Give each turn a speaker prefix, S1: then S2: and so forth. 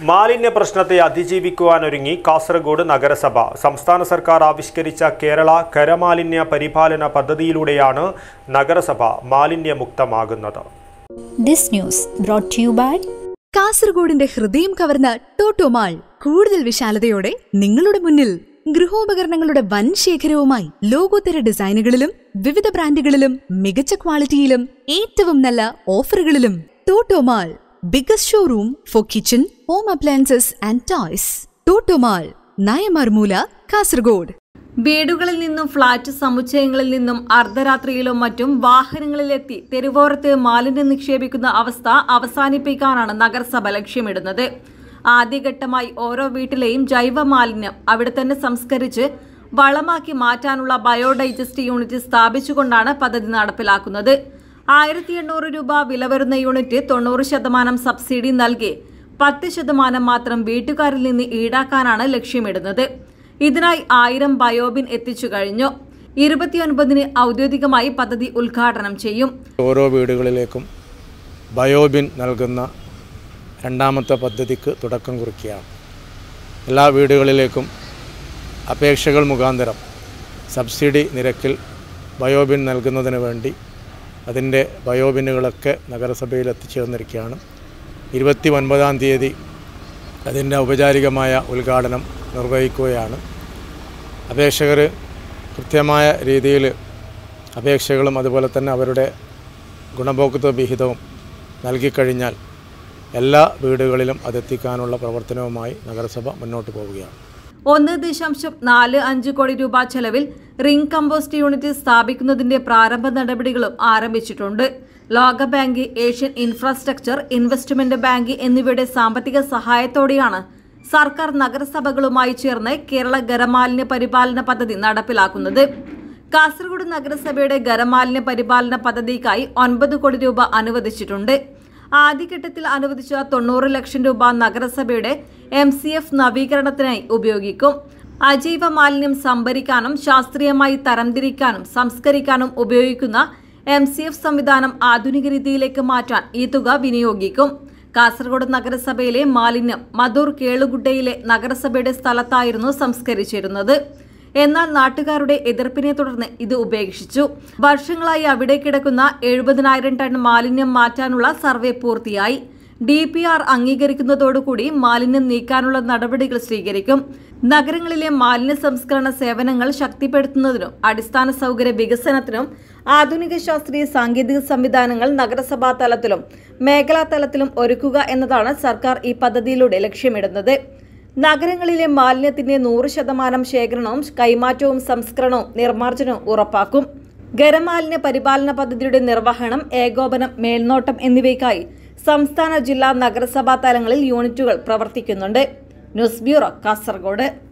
S1: മാലിന്യ പ്രശ്നത്തെ അതിജീവിക്കുവാനൊരുങ്ങി കാസർഗോഡ് നഗരസഭ സംസ്ഥാന സർക്കാർ ആവിഷ്കരിച്ച കേരള കരമാലിന്യ പരിപാലന പദ്ധതിയിലൂടെയാണ് നഗരസഭ മാലിന്യമുക്തമാകുന്നത്
S2: This news brought to you by
S3: കാസർഗോഡിന്റെ ഹൃദയം കവർന്ന ടോട്ടോമാൾ കൂടുതൽ വിശാലതയോടെ നിങ്ങളുടെ മുന്നിൽ ഗൃഹോപകരണങ്ങളുടെ വൻ ശേഖരവുമായി ലോകോത്തര ഡിസൈനുകളിലും വിവിധ ബ്രാൻഡുകളിലും മികച്ച ക്വാളിറ്റിയിലും ഏറ്റവും നല്ല ഓഫറുകളിലും Totomall biggest showroom for kitchen home appliances and toys Totomall Nayamarmoola Kasaragod
S4: വീടുകളിൽ നിന്നും ഫ്ളാറ്റ് സമുച്ചയങ്ങളിൽ നിന്നും അർദ്ധരാത്രിയിലും മറ്റും വാഹനങ്ങളിലെത്തി തെരുവോരത്ത് മാലിന്യം നിക്ഷേപിക്കുന്ന അവസ്ഥ അവസാനിപ്പിക്കാനാണ് നഗരസഭ ലക്ഷ്യമിടുന്നത് ആദ്യഘട്ടമായി ഓരോ വീട്ടിലെയും ജൈവ മാലിന്യം അവിടെ തന്നെ സംസ്കരിച്ച് വളമാക്കി മാറ്റാനുള്ള ബയോഡൈജസ്റ്റ് യൂണിറ്റ് സ്ഥാപിച്ചുകൊണ്ടാണ് പദ്ധതി നടപ്പിലാക്കുന്നത് ആയിരത്തി എണ്ണൂറ് രൂപ വില വരുന്ന യൂണിറ്റ് തൊണ്ണൂറ് ശതമാനം സബ്സിഡി നൽകി പത്ത് ശതമാനം മാത്രം വീട്ടുകാരിൽ നിന്ന് ഈടാക്കാനാണ് ലക്ഷ്യമിടുന്നത് ഇതിനായി ആയിരം ബയോബിൻ എത്തിച്ചു കഴിഞ്ഞു ഇരുപത്തിയൊൻപതിന് ഔദ്യോഗികമായി പദ്ധതി ഉദ്ഘാടനം ചെയ്യും
S5: ഓരോ വീടുകളിലേക്കും ബയോബിൻ നൽകുന്ന രണ്ടാമത്തെ പദ്ധതിക്ക് തുടക്കം കുറിക്കുകയാണ് എല്ലാ വീടുകളിലേക്കും അപേക്ഷകൾ മുഖാന്തരം സബ്സിഡി നിരക്കിൽ ബയോബിൻ നൽകുന്നതിന് വേണ്ടി അതിൻ്റെ ബയോബിന്നുകളൊക്കെ നഗരസഭയിൽ എത്തിച്ചേർന്നിരിക്കുകയാണ് ഇരുപത്തി ഒൻപതാം തീയതി അതിൻ്റെ ഔപചാരികമായ ഉദ്ഘാടനം നിർവഹിക്കുകയാണ് അപേക്ഷകർ കൃത്യമായ രീതിയിൽ അപേക്ഷകളും അതുപോലെ തന്നെ അവരുടെ ഗുണഭോക്തൃ വിഹിതവും നൽകിക്കഴിഞ്ഞാൽ എല്ലാ വീടുകളിലും അതെത്തിക്കാനുള്ള പ്രവർത്തനവുമായി നഗരസഭ മുന്നോട്ട് പോവുകയാണ്
S4: ഒന്ന് ദശാംശം നാല് അഞ്ച് കോടി രൂപ ചെലവിൽ റിംഗ് കമ്പോസ്റ്റ് യൂണിറ്റ് സ്ഥാപിക്കുന്നതിന്റെ പ്രാരംഭ നടപടികളും ആരംഭിച്ചിട്ടുണ്ട് ലോകബാങ്ക് ഏഷ്യൻ ഇൻഫ്രാസ്ട്രക്ചർ ഇൻവെസ്റ്റ്മെന്റ് ബാങ്ക് എന്നിവയുടെ സാമ്പത്തിക സഹായത്തോടെയാണ് സർക്കാർ നഗരസഭകളുമായി ചേർന്ന് കേരള ഗരമാലിന്യ പരിപാലന പദ്ധതി നടപ്പിലാക്കുന്നത് കാസർഗോഡ് നഗരസഭയുടെ ഗരമാലിന്യ പരിപാലന പദ്ധതിക്കായി ഒൻപത് കോടി രൂപ അനുവദിച്ചിട്ടുണ്ട് ആദ്യഘട്ടത്തിൽ അനുവദിച്ച തൊണ്ണൂറ് ലക്ഷം രൂപ നഗരസഭയുടെ എം സി എഫ് നവീകരണത്തിനായി ഉപയോഗിക്കും അജൈവ മാലിന്യം സംഭരിക്കാനും ശാസ്ത്രീയമായി തരംതിരിക്കാനും സംസ്കരിക്കാനും ഉപയോഗിക്കുന്ന എം സി എഫ് സംവിധാനം ആധുനിക രീതിയിലേക്ക് മാറ്റാൻ ഈ തുക വിനിയോഗിക്കും കാസർഗോഡ് നഗരസഭയിലെ മാലിന്യം മധൂർ കേളുഗുഡയിലെ നഗരസഭയുടെ സ്ഥലത്തായിരുന്നു സംസ്കരിച്ചിരുന്നത് എന്നാൽ നാട്ടുകാരുടെ എതിർപ്പിനെ തുടർന്ന് ഇത് ഉപേക്ഷിച്ചു വർഷങ്ങളായി അവിടെ കിടക്കുന്ന എഴുപതിനായിരം ടൺ മാലിന്യം മാറ്റാനുള്ള സർവേ പൂർത്തിയായി ഡി പി ആർ അംഗീകരിക്കുന്നതോടുകൂടി മാലിന്യം നീക്കാനുള്ള നടപടികൾ സ്വീകരിക്കും നഗരങ്ങളിലെ മാലിന്യ സംസ്കരണ സേവനങ്ങൾ ശക്തിപ്പെടുത്തുന്നതിനും അടിസ്ഥാന സൗകര്യ വികസനത്തിനും ആധുനിക ശാസ്ത്രീയ സാങ്കേതിക സംവിധാനങ്ങൾ നഗരസഭാ തലത്തിലും മേഖലാ തലത്തിലും ഒരുക്കുക എന്നതാണ് സർക്കാർ ഈ പദ്ധതിയിലൂടെ ലക്ഷ്യമിടുന്നത് നഗരങ്ങളിലെ മാലിന്യത്തിന്റെ നൂറ് ശതമാനം ശേഖരണവും കൈമാറ്റവും സംസ്കരണവും നിർമ്മാർജ്ജനവും ഉറപ്പാക്കും ഖരമാലിന്യ പരിപാലന പദ്ധതിയുടെ നിർവഹണം ഏകോപനം മേൽനോട്ടം എന്നിവയ്ക്കായി സംസ്ഥാന ജില്ലാ നഗരസഭാ തലങ്ങളിൽ യൂണിറ്റുകൾ പ്രവർത്തിക്കുന്നുണ്ട് ന്യൂസ് ബ്യൂറോ കാസർഗോഡ്